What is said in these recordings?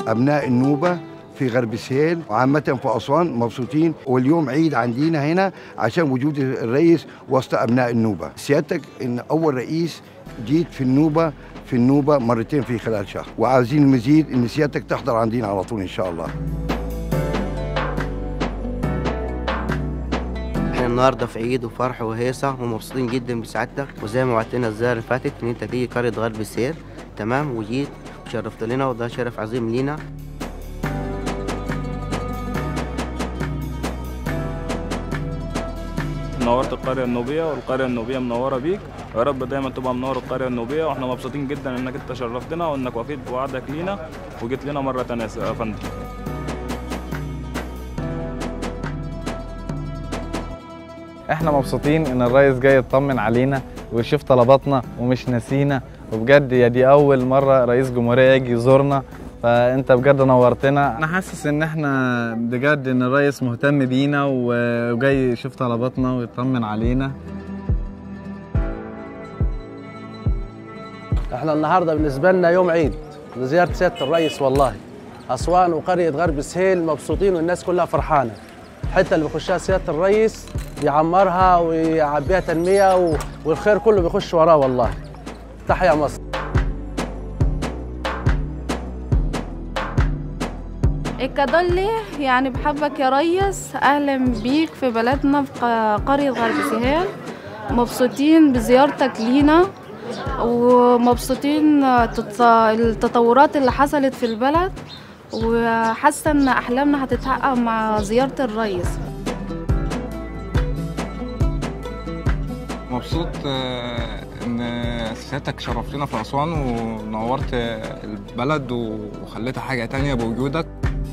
ابناء النوبه في غرب سهيل وعامة في أسوان مبسوطين واليوم عيد عندنا هنا عشان وجود الرئيس وسط أبناء النوبة سيادتك إن أول رئيس جيت في النوبة في النوبة مرتين في خلال شهر وعاوزين المزيد إن سيادتك تحضر عندنا على طول إن شاء الله احنا النهارده في عيد وفرح وهيصه ومبسوطين جدا بسعادتك وزي ما وعدتنا الزياره اللي فاتت ان انت تيجي قريه غرب السير تمام وجيت وشرفت لنا وده شرف عظيم لينا نورت القرية النوبية والقرية النوبية منورة بيك ويا رب دايما تبقى منور القرية النوبية واحنا مبسوطين جدا انك انت شرفتنا وانك وفيت بوعدك لينا وجيت لنا مرة تانية يا فندم احنا مبسوطين ان الرئيس جاي يطمن علينا ويشوف طلباتنا ومش ناسينا وبجد يا دي اول مره رئيس جمهوريه يجي يزورنا فانت بجد نورتنا انا حاسس ان احنا بجد ان الرئيس مهتم بينا وجاي يشوف طلباتنا ويطمن علينا احنا النهارده بالنسبه لنا يوم عيد لزياره سياده الرئيس والله اسوان وقريه غرب سهيل مبسوطين والناس كلها فرحانه الحته اللي بيخشها سياده الرئيس بيعمرها ويعبيها تنميه و- والخير كله بيخش وراه والله تحيا مصر الكادولي يعني بحبك يا ريس اهلا بيك في بلدنا في ق- قرية غرب سهيل مبسوطين بزيارتك لينا ومبسوطين تت- التطورات اللي حصلت في البلد وحاسه ان احلامنا هتتحقق مع زياره الرئيس مبسوط آه، ان سيادتك شرفتنا في اسوان ونورت آه، البلد وخليتها حاجه تانية بوجودك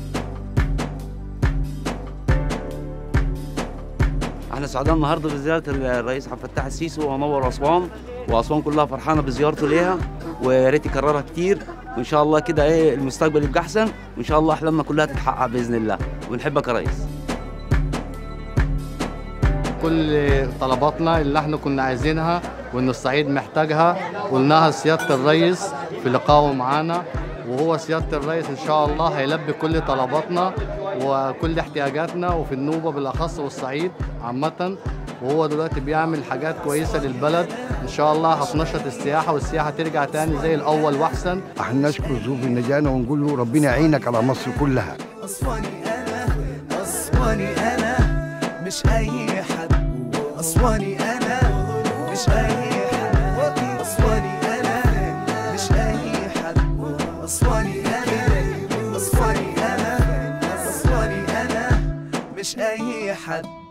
احنا سعداء النهارده بزياره الرئيس عبد الفتاح السيسي ونور اسوان واسوان كلها فرحانه بزيارته ليها ويا ريت يكررها كتير وان شاء الله كده ايه المستقبل يبقى احسن وان شاء الله احلامنا كلها تتحقق باذن الله وبنحبك يا ريس كل طلباتنا اللي احنا كنا عايزينها وان الصعيد محتاجها قلناها لسياده الرئيس في لقائه معانا وهو سياده الرئيس ان شاء الله هيلبي كل طلباتنا وكل احتياجاتنا وفي النوبه بالاخص والصعيد عامه وهو دلوقتي بيعمل حاجات كويسه للبلد ان شاء الله هتنشط السياحه والسياحه ترجع تاني زي الاول واحسن احنا نشكر ظروف النجاة ونقول له ربنا يعينك على مصر كلها أسواني أنا أسواني أنا مش أي حد أسواني أنا مش أي حد أسواني أنا مش أي حد أسواني أنا أسواني أنا أسواني أنا مش أي حد